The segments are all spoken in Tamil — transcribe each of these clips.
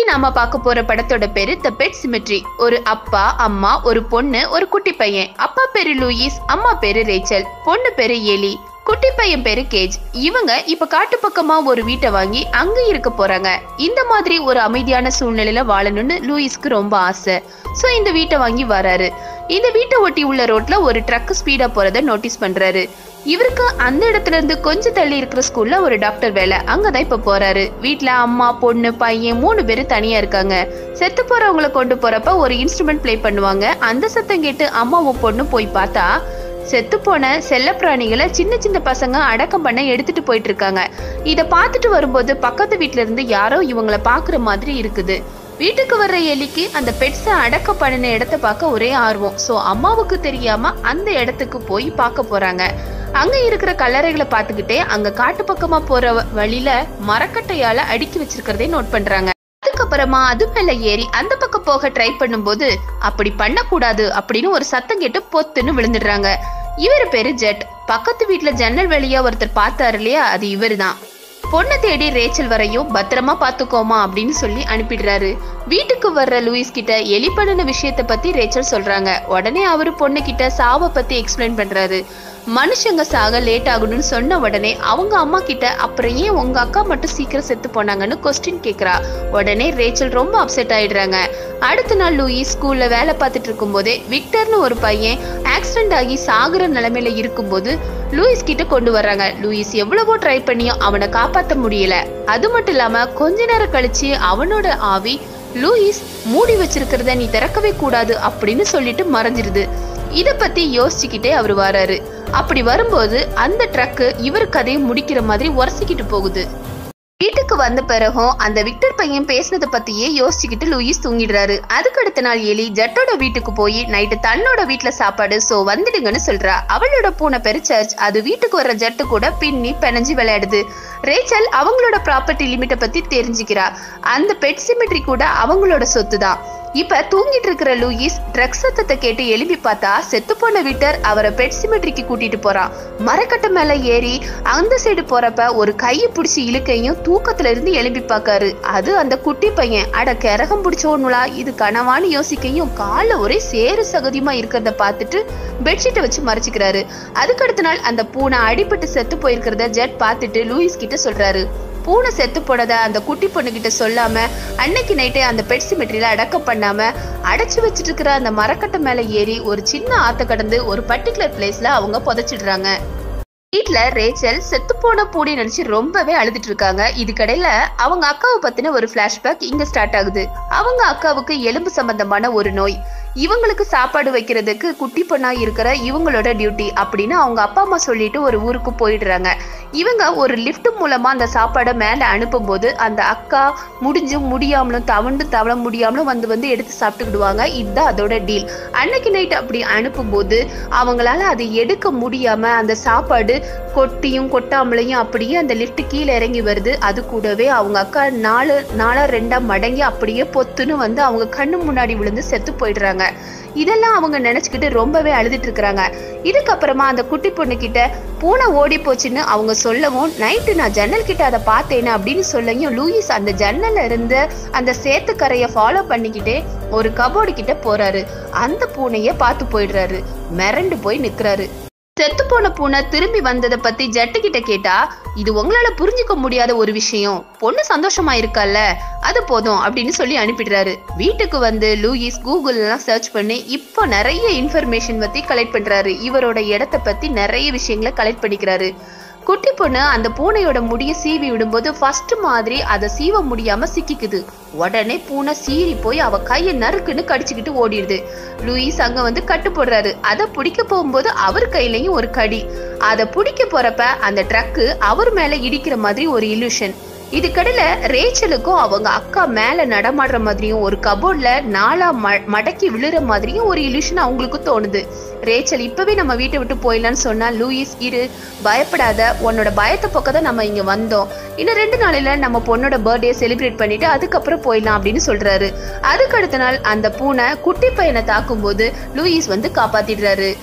நாம பார்க்க போற படத்தோட பேரு த பெட் சிமெட்ரி ஒரு அப்பா அம்மா ஒரு பொண்ணு ஒரு குட்டி பையன் அப்பா பேரு லூயிஸ் அம்மா பேரு ரேச்சல் பொண்ணு பேரு எலி குட்டி பையன் பேரு கேஜ் இவங்க இப்ப காட்டு பக்கமா ஒரு வீட்டை வாங்கி அங்க இருக்க போறாங்க இந்த மாதிரி ஒரு அமைதியான சூழ்நிலையில வாழணும்னு லூயிஸ்க்கு ரொம்ப ஆசை சோ இந்த வீட்டை வாங்கி வராரு இந்த வீட்டை ஒட்டி உள்ள ரோட்ல ஒரு ட்ரக் ஸ்பீடா போறத நோட்டீஸ் பண்றாரு இவருக்கு அந்த இடத்துல இருந்து கொஞ்சம் தள்ளி இருக்கிற ஸ்கூல்ல ஒரு டாக்டர் வேலை அங்கதான் இப்ப போறாரு வீட்ல அம்மா பொண்ணு பையன் மூணு பேரு தனியா இருக்காங்க செத்து போறவங்கள கொண்டு போறப்ப ஒரு இன்ஸ்ட்ருமெண்ட் ப்ளே பண்ணுவாங்க அந்த சத்தம் கேட்டு அம்மாவும் பொண்ணு போய் பார்த்தா செத்து போன செல்லப்பிராணிகளை சின்ன சின்ன பசங்க அடக்கம் பண்ண எடுத்துட்டு போயிட்டு இருக்காங்க இத பார்த்துட்டு வரும்போது பக்கத்து வீட்ல இருந்து யாரோ இவங்கள பாக்குற மாதிரி இருக்குது வீட்டுக்கு வர்ற எலிக்கு அந்த பெட்ஸை அடக்கம் பண்ணின இடத்த பார்க்க ஒரே ஆர்வம் சோ அம்மாவுக்கு தெரியாம அந்த இடத்துக்கு போய் பார்க்க போறாங்க அங்க இருக்கிற கல்லறைகளை பார்த்துக்கிட்டே அங்க காட்டு பக்கமா போற வ- வழியில மரக்கட்டையால அடுக்கி வச்சிருக்கிறதே நோட் பண்றாங்க அதுக்கப்புறமா அது மேல ஏறி அந்த பக்கம் போக ட்ரை பண்ணும்போது அப்படி பண்ணக்கூடாது அப்படின்னு ஒரு சத்தம் கேட்டு பொத்துன்னு விழுந்துடுறாங்க இவர் பேரு ஜெட் பக்கத்து வீட்ல ஜன்னல் வழியா ஒருத்தர் பார்த்தாரு இல்லையா அது இவருதான் பொண்ணை தேடி ரேச்சல் வரையும் பத்திரமா பாத்துக்கோமா அப்படின்னு சொல்லி அனுப்பிடுறாரு வீட்டுக்கு வர்ற லூயிஸ் கிட்ட எலி பண்ணின விஷயத்த பத்தி ரேச்சல் சொல்றாங்க உடனே அவரு பொண்ணு கிட்ட சாவை பத்தி எக்ஸ்பிளைன் பண்றாரு மனுஷங்க சாக லேட் ஆகணும்னு சொன்ன உடனே அவங்க அம்மா கிட்ட அப்புறம் ஏன் உங்க அக்கா மட்டும் சீக்கிரம் செத்து போனாங்கன்னு கொஸ்டின் கேக்குறா உடனே ரேச்சல் ரொம்ப அப்செட் ஆயிடுறாங்க அடுத்த நாள் லூயிஸ் ஸ்கூல்ல வேலை பார்த்துட்டு இருக்கும்போதே விக்டர்னு ஒரு பையன் ஆக்சிடென்ட் ஆகி சாகுற நிலைமையில இருக்கும்போது லூயிஸ் கிட்ட கொண்டு வர்றாங்க லூயிஸ் எவ்வளவோ ட்ரை பண்ணியும் அவனை காப்பாத்த முடியல அது மட்டும் இல்லாம கொஞ்ச நேரம் கழிச்சு அவனோட ஆவி லூயிஸ் மூடி வச்சிருக்கிறத நீ திறக்கவே கூடாது அப்படின்னு சொல்லிட்டு மறைஞ்சிருது இத பத்தி யோசிச்சுக்கிட்டே அவர் வராரு அப்படி வரும்போது அந்த ட்ரக் இவர் கதையை முடிக்கிற மாதிரி உரசிக்கிட்டு போகுது வீட்டுக்கு வந்த பிறகும் அந்த விக்டர் பையன் பேசுனதை பத்தியே யோசிச்சுக்கிட்டு லூயிஸ் தூங்கிடுறாரு அதுக்கு அடுத்த நாள் எலி ஜட்டோட வீட்டுக்கு போய் நைட்டு தன்னோட வீட்ல சாப்பாடு சோ வந்துடுங்கன்னு சொல்றா அவளோட பூனை பேரு சர்ச் அது வீட்டுக்கு வர்ற ஜட்டு கூட பின்னி பெனஞ்சு விளையாடுது ரேச்சல் அவங்களோட ப்ராப்பர்ட்டி லிமிட்டை பத்தி தெரிஞ்சுக்கிறா அந்த பெட் சிமெட்ரி கூட அவங்களோட சொத்து தான் இப்ப தூங்கிட்டு இருக்கிற லூயிஸ் ட்ரக் சத்தத்தை கேட்டு எழுப்பி பார்த்தா செத்து போன விட்டர் அவரை பெட் சிமெட்ரிக்கு கூட்டிட்டு போறான் மரக்கட்டை மேல ஏறி அந்த சைடு போறப்ப ஒரு கையை பிடிச்சி இழுக்கையும் தூக்கத்துல இருந்து எழுப்பி பார்க்காரு அது அந்த குட்டி பையன் அட கரகம் பிடிச்சோன்னுலா இது கனவான்னு யோசிக்கையும் கால்ல ஒரே சேறு சகதியமா இருக்கிறத பார்த்துட்டு பெட்ஷீட்டை வச்சு மறைச்சுக்கிறாரு அதுக்கு அடுத்த நாள் அந்த பூனை அடிபட்டு செத்து போயிருக்கிறத ஜெட் பார்த்துட்டு லூயிஸ் கிட்ட சொல்றாரு பூனை செத்து போனத அந்த குட்டி பொண்ணு கிட்ட சொல்லாம அன்னைக்கு நைட்டே அந்த பெட் சிமெட்ரியில அடக்கம் பண்ணாம அடைச்சு வச்சிட்டு இருக்கிற அந்த மரக்கட்டை மேல ஏறி ஒரு சின்ன ஆத்த கடந்து ஒரு பர்டிகுலர் பிளேஸ்ல அவங்க புதைச்சிடுறாங்க வீட்ல ரேச்சல் செத்து போன பூடி நினைச்சு ரொம்பவே அழுதுட்டு இருக்காங்க இதுக்கடையில அவங்க அக்காவை பத்தின ஒரு பிளாஷ்பேக் இங்க ஸ்டார்ட் ஆகுது அவங்க அக்காவுக்கு எலும்பு சம்பந்தமான ஒரு நோய் இவங்களுக்கு சாப்பாடு வைக்கிறதுக்கு குட்டி பொண்ணா இருக்கிற இவங்களோட டியூட்டி அப்படின்னு அவங்க அப்பா அம்மா சொல்லிட்டு ஒரு ஊருக்கு போயிடுறாங்க இவங்க ஒரு லிஃப்ட் மூலமா அந்த சாப்பாடை மேல அனுப்பும்போது அந்த அக்கா முடிஞ்சும் முடியாமலும் தவண்டு தவள முடியாமலும் வந்து வந்து எடுத்து சாப்பிட்டுக்கிடுவாங்க இதுதான் அதோட டீல் அன்னைக்கு நைட் அப்படி அனுப்பும்போது அவங்களால அதை எடுக்க முடியாம அந்த சாப்பாடு கொட்டியும் கொட்டாமலையும் அப்படியே அந்த லிஃப்ட் கீழே இறங்கி வருது அது கூடவே அவங்க அக்கா நாலு நாலா ரெண்டா மடங்கி அப்படியே பொத்துன்னு வந்து அவங்க கண்ணு முன்னாடி விழுந்து செத்து போயிடுறாங்க இதெல்லாம் அவங்க நினைச்சுக்கிட்டு ரொம்பவே அழுதுட்டு இருக்கிறாங்க இதுக்கப்புறமா அந்த குட்டி பொண்ணு கிட்ட பூனை ஓடி போச்சுன்னு அவங்க சொல்லவும் நைட்டு நான் ஜன்னல் கிட்ட அதை பார்த்தேன்னு அப்படின்னு சொல்லவும் லூயிஸ் அந்த ஜன்னல்ல இருந்து அந்த சேத்துக்கரைய ஃபாலோ பண்ணிக்கிட்டே ஒரு கபோர்டு கிட்ட போறாரு அந்த பூனைய பார்த்து போயிடுறாரு மிரண்டு போய் நிக்கிறாரு செத்து போன பூனை திரும்பி வந்ததை பத்தி ஜட்டு கிட்ட கேட்டா இது உங்களால புரிஞ்சுக்க முடியாத ஒரு விஷயம் பொண்ணு சந்தோஷமா இருக்கல்ல அது போதும் அப்படின்னு சொல்லி அனுப்பிடுறாரு வீட்டுக்கு வந்து லூயிஸ் கூகுள் எல்லாம் சர்ச் பண்ணி இப்போ நிறைய இன்ஃபர்மேஷன் பத்தி கலெக்ட் பண்றாரு இவரோட இடத்த பத்தி நிறைய விஷயங்களை கலெக்ட் பண்ணிக்கிறாரு குட்டி பொண்ணு அந்த பூனையோட முடிய சீவி விடும்போது ஃபர்ஸ்ட் மாதிரி அதை சீவ முடியாம சிக்கிக்குது உடனே பூனை சீறி போய் அவ கையை நறுக்குன்னு கடிச்சுக்கிட்டு ஓடிடுது லூயிஸ் அங்க வந்து கட்டு போடுறாரு அதை பிடிக்க போகும்போது அவர் கையிலயும் ஒரு கடி அதை பிடிக்க போறப்ப அந்த ட்ரக்கு அவர் மேல இடிக்கிற மாதிரி ஒரு இல்யூஷன் இதுக்கடையில ரேச்சலுக்கும் அவங்க அக்கா மேல நடமாடுற மாதிரியும் ஒரு கபோர்ட்ல நாலா ம- மடக்கி விழுற மாதிரியும் ஒரு இல்யூஷன் அவங்களுக்கு தோணுது ரேச்சல் இப்பவே நம்ம வீட்டை விட்டு போயிடலாம்னு சொன்னா லூயிஸ் இரு பயப்படாத உன்னோட பயத்தை போக்க தான் நம்ம இங்க வந்தோம் இன்னும் ரெண்டு நாளையில நம்ம பொண்ணோட பர்த்டே செலிப்ரேட் பண்ணிட்டு அதுக்கப்புறம் போயிடலாம் அப்படின்னு சொல்றாரு அதுக்கு அடுத்த நாள் அந்த பூனை குட்டி பையனை தாக்கும்போது லூயிஸ் வந்து காப்பாத்திடுறாரு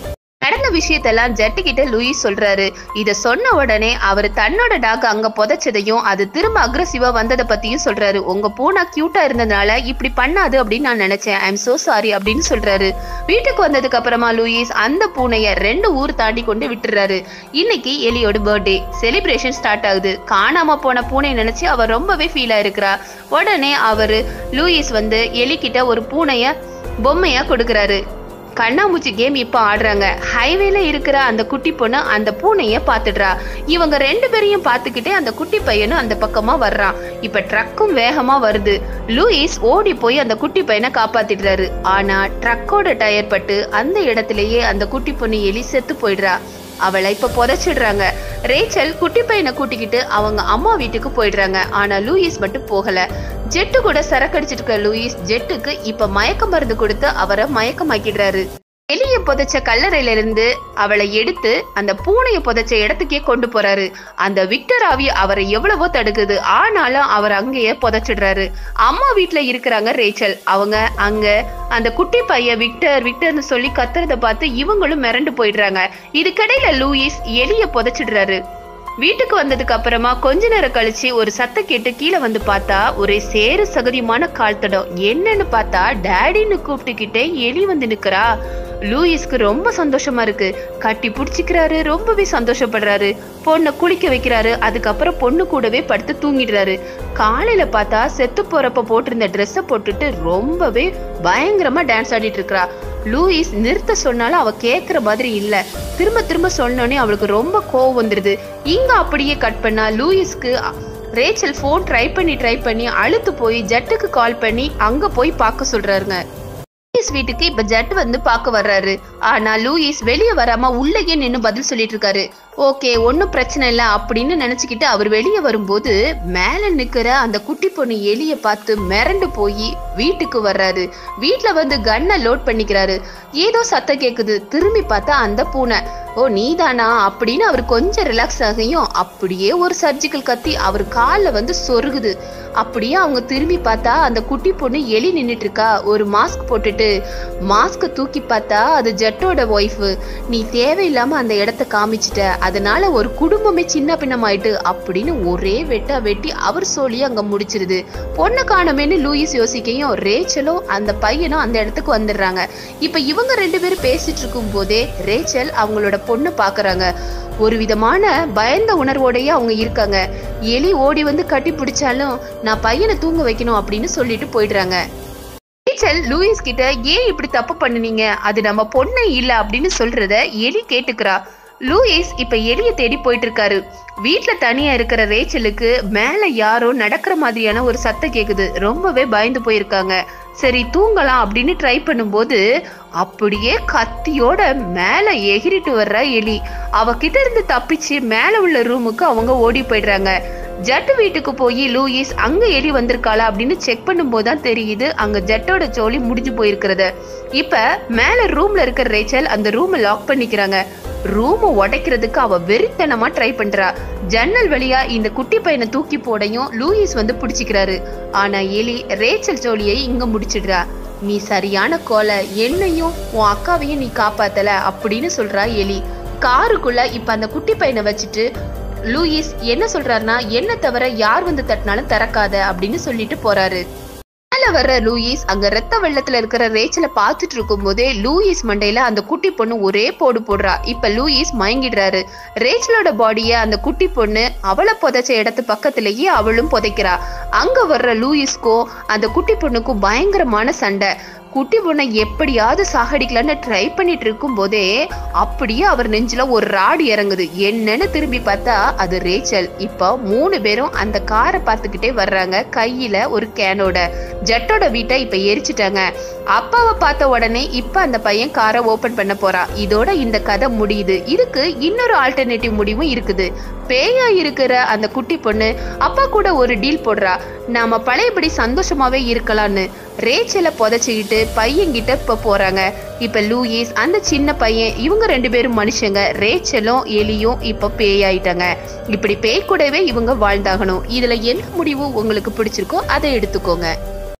நடந்த விஷயத்தெல்லாம் ஜெட்டு கிட்ட லூயிஸ் சொல்றாரு இத சொன்ன உடனே அவர் தன்னோட டாக் அங்க புதைச்சதையும் அது திரும்ப அக்ரஸிவா வந்ததை பத்தியும் சொல்றாரு உங்க பூனா கியூட்டா இருந்ததுனால இப்படி பண்ணாது அப்படின்னு நான் நினைச்சேன் ஐ எம் சோ சாரி அப்படின்னு சொல்றாரு வீட்டுக்கு வந்ததுக்கு அப்புறமா லூயிஸ் அந்த பூனைய ரெண்டு ஊர் தாண்டி கொண்டு விட்டுறாரு இன்னைக்கு எலியோட பர்த்டே செலிப்ரேஷன் ஸ்டார்ட் ஆகுது காணாம போன பூனை நினைச்சு அவர் ரொம்பவே ஃபீல் ஆயிருக்கிறா உடனே அவரு லூயிஸ் வந்து எலி கிட்ட ஒரு பூனைய பொம்மையா கொடுக்கறாரு கண்ணாமூச்சி கேம் இப்போ ஆடுறாங்க ஹைவேல இருக்கிற அந்த குட்டி பொண்ணு அந்த பூனைய பாத்துடுறா இவங்க ரெண்டு பேரையும் பார்த்துக்கிட்டே அந்த குட்டி பையனும் அந்த பக்கமா வர்றான் இப்ப ட்ரக்கும் வேகமா வருது லூயிஸ் ஓடி போய் அந்த குட்டி பையனை காப்பாத்திடுறாரு ஆனா ட்ரக்கோட டயர் பட்டு அந்த இடத்திலேயே அந்த குட்டி பொண்ணு எலி செத்து போயிடுறா அவளை இப்ப புதைச்சிடுறாங்க ரேச்சல் குட்டி பையனை கூட்டிக்கிட்டு அவங்க அம்மா வீட்டுக்கு போயிடுறாங்க ஆனா லூயிஸ் மட்டும் போகல ஜெட்டு கூட சரக்கடிச்சிட்டு இருக்க லூயிஸ் ஜெட்டுக்கு இப்ப மயக்க மருந்து கொடுத்து அவரை மயக்கமாக்கிடுறாரு எலிய புதைச்ச கல்லறையில இருந்து அவளை எடுத்து அந்த பூனைய புதைச்ச இடத்துக்கே கொண்டு போறாரு அந்த விக்டர் ஆவி அவரை எவ்வளவோ தடுக்குது ஆனாலும் அவர் அங்கேயே புதைச்சிடுறாரு அம்மா வீட்ல இருக்கிறாங்க ரேச்சல் அவங்க அங்க அந்த குட்டி பையன் விக்டர் விக்டர்னு சொல்லி கத்துறத பார்த்து இவங்களும் மிரண்டு போயிடுறாங்க இதுக்கடையில லூயிஸ் எலிய புதைச்சிடுறாரு வீட்டுக்கு வந்ததுக்கு அப்புறமா கொஞ்ச நேரம் கழிச்சு ஒரு சத்தம் கேட்டு கீழே வந்து பார்த்தா ஒரே சேறு சகதியுமான கால் தடம் என்னன்னு பார்த்தா டேடின்னு கூப்பிட்டுக்கிட்டே எலி வந்து நிக்கிறா லூயிஸ்க்கு ரொம்ப சந்தோஷமா இருக்கு கட்டி புடிச்சிக்கிறாரு ரொம்பவே சந்தோஷப்படுறாரு பொண்ணை குளிக்க வைக்கிறாரு அதுக்கப்புறம் பொண்ணு கூடவே படுத்து தூங்கிடுறாரு காலையில பார்த்தா செத்து போறப்ப போட்டிருந்த ட்ரெஸ்ஸை போட்டுட்டு ரொம்பவே பயங்கரமா டான்ஸ் ஆடிட்டு இருக்கறா லூயிஸ் நிறுத்த சொன்னாலும் அவ கேக்குற மாதிரி இல்ல திரும்ப திரும்ப சொன்னோனே அவளுக்கு ரொம்ப கோவம் வந்துருது இங்க அப்படியே கட் பண்ணா லூயிஸ்க்கு அ- ரேச்சல் ஃபோன் ட்ரை பண்ணி ட்ரை பண்ணி அழுத்து போய் ஜட்டுக்கு கால் பண்ணி அங்க போய் பார்க்க சொல்றாருங்க லூயிஸ் வீட்டுக்கு இப்ப ஜட் வந்து பார்க்க வர்றாரு ஆனா லூயிஸ் வெளியே வராம உள்ளேயே நின்னு பதில் சொல்லிட்டு இருக்காரு ஓகே ஒன்னும் பிரச்சனை இல்ல அப்படின்னு நினைச்சுக்கிட்டு அவர் வெளியே வரும்போது மேல நிக்கிற அந்த குட்டி பொண்ணு எலிய பார்த்து மிரண்டு போய் வீட்டுக்கு வர்றாரு வீட்ல வந்து கன்னை லோட் பண்ணிக்கிறாரு ஏதோ சத்தம் கேக்குது திரும்பி பார்த்தா அந்த பூனை ஓ நீதானா அப்படின்னு அவர் கொஞ்சம் ரிலாக்ஸ் ஆகியும் அப்படியே ஒரு சர்ஜிக்கல் கத்தி அவர் காலில் வந்து சொருகுது அப்படியே அவங்க திரும்பி பார்த்தா அந்த குட்டி பொண்ணு எலி நின்னுட்டு இருக்கா ஒரு மாஸ்க் போட்டுட்டு மாஸ்க தூக்கி பார்த்தா அது ஜெட்டோட ஒய்ஃபு நீ தேவையில்லாம அந்த இடத்த காமிச்சிட்ட அதனால ஒரு குடும்பமே சின்ன பின்னமாயிட்டு அப்படின்னு ஒரே வெட்டா வெட்டி அவர் சொல்லி அங்க முடிச்சிருது பொண்ணை காணமேன்னு லூயிஸ் யோசிக்கையும் ரேச்சலும் அந்த பையனும் அந்த இடத்துக்கு வந்துடுறாங்க இப்ப இவங்க ரெண்டு பேரும் பேசிட்டு இருக்கும் போதே ரேச்சல் அவங்களோட பொண்ணு பாக்குறாங்க ஒரு விதமான பயந்த உணர்வோடயே அவங்க இருக்காங்க எலி ஓடி வந்து கட்டி பிடிச்சாலும் நான் பையனை தூங்க வைக்கணும் அப்படின்னு சொல்லிட்டு போயிடுறாங்க ரேச்சல் லூயிஸ் கிட்ட ஏன் இப்படி தப்பு பண்ணுனீங்க அது நம்ம பொண்ணே இல்ல அப்படின்னு சொல்றத எலி கேட்டுக்கிறா லூயிஸ் இப்ப எலிய தேடி போயிட்டு இருக்காரு வீட்ல தனியா இருக்கிற ரேச்சலுக்கு மேல யாரோ நடக்கிற மாதிரியான ஒரு சத்தம் கேக்குது ரொம்பவே பயந்து போயிருக்காங்க சரி தூங்கலாம் அப்படின்னு ட்ரை பண்ணும்போது அப்படியே கத்தியோட மேல எகிரிட்டு வர்ற எலி அவகிட்ட இருந்து தப்பிச்சு மேல உள்ள ரூமுக்கு அவங்க ஓடி போயிடுறாங்க ஜட்டு வீட்டுக்கு போய் லூயிஸ் அங்க எலி வந்திருக்காளா அப்படின்னு செக் பண்ணும்போது தான் தெரியுது அங்க ஜட்டோட ஜோலி முடிஞ்சு போயிருக்கிறது இப்ப மேல ரூம்ல இருக்கிற ரேச்சல் அந்த ரூமை லாக் பண்ணிக்கிறாங்க ரூமை உடைக்கிறதுக்கு அவ வெறித்தனமா ட்ரை பண்றா ஜன்னல் வழியா இந்த குட்டி பையனை தூக்கி போடையும் லூயிஸ் வந்து பிடிச்சிக்கிறாரு ஆனா எலி ரேச்சல் ஜோலியை இங்க முடிச்சிடுறா நீ சரியான கோலை என்னையும் உன் அக்காவையும் நீ காப்பாத்தல அப்படின்னு சொல்றா எலி காருக்குள்ள இப்ப அந்த குட்டி பையனை வச்சுட்டு லூயிஸ் என்ன சொல்றாருன்னா என்ன தவிர யார் வந்து தட்டினாலும் திறக்காத அப்படின்னு சொல்லிட்டு போறாரு மேல வர்ற லூயிஸ் அங்க ரத்த வெள்ளத்துல இருக்கிற ரேச்சலை பார்த்துட்டு இருக்கும் போதே லூயிஸ் மண்டையில அந்த குட்டி பொண்ணு ஒரே போடு போடுறா இப்ப லூயிஸ் மயங்கிடுறாரு ரேச்சலோட பாடிய அந்த குட்டி பொண்ணு அவளை புதைச்ச இடத்து பக்கத்திலேயே அவளும் புதைக்கிறா அங்க வர்ற லூயிஸ்க்கும் அந்த குட்டி பொண்ணுக்கும் பயங்கரமான சண்டை குட்டி பொண்ணை எப்படியாவது சாகடிக்கலான்னு ட்ரை பண்ணிட்டு இருக்கும் போதே அப்படியே அவர் நெஞ்சில ஒரு ராடு இறங்குது என்னன்னு திரும்பி பார்த்தா அது ரேச்சல் இப்போ மூணு பேரும் அந்த காரை பார்த்துக்கிட்டே வர்றாங்க கையில ஒரு கேனோட ஜட்டோட வீட்டை இப்ப எரிச்சிட்டாங்க அப்பாவை பார்த்த உடனே இப்ப அந்த பையன் காரை ஓபன் பண்ண போறான் இதோட இந்த கதை முடியுது இதுக்கு இன்னொரு ஆல்டர்னேட்டிவ் முடிவும் இருக்குது பேயா இருக்கிற அந்த குட்டி பொண்ணு அப்பா கூட ஒரு டீல் போடுறா நாம பழையபடி சந்தோஷமாவே இருக்கலாம்னு ரேச்சலை புதைச்சிக்கிட்டு பையன்கிட்ட இப்ப போறாங்க இப்ப லூயிஸ் அந்த சின்ன பையன் இவங்க ரெண்டு பேரும் மனுஷங்க ரேச்சலும் எலியும் இப்ப பேயாயிட்டாங்க இப்படி பேய் கூடவே இவங்க வாழ்ந்தாகணும் இதுல என்ன முடிவு உங்களுக்கு பிடிச்சிருக்கோ அதை எடுத்துக்கோங்க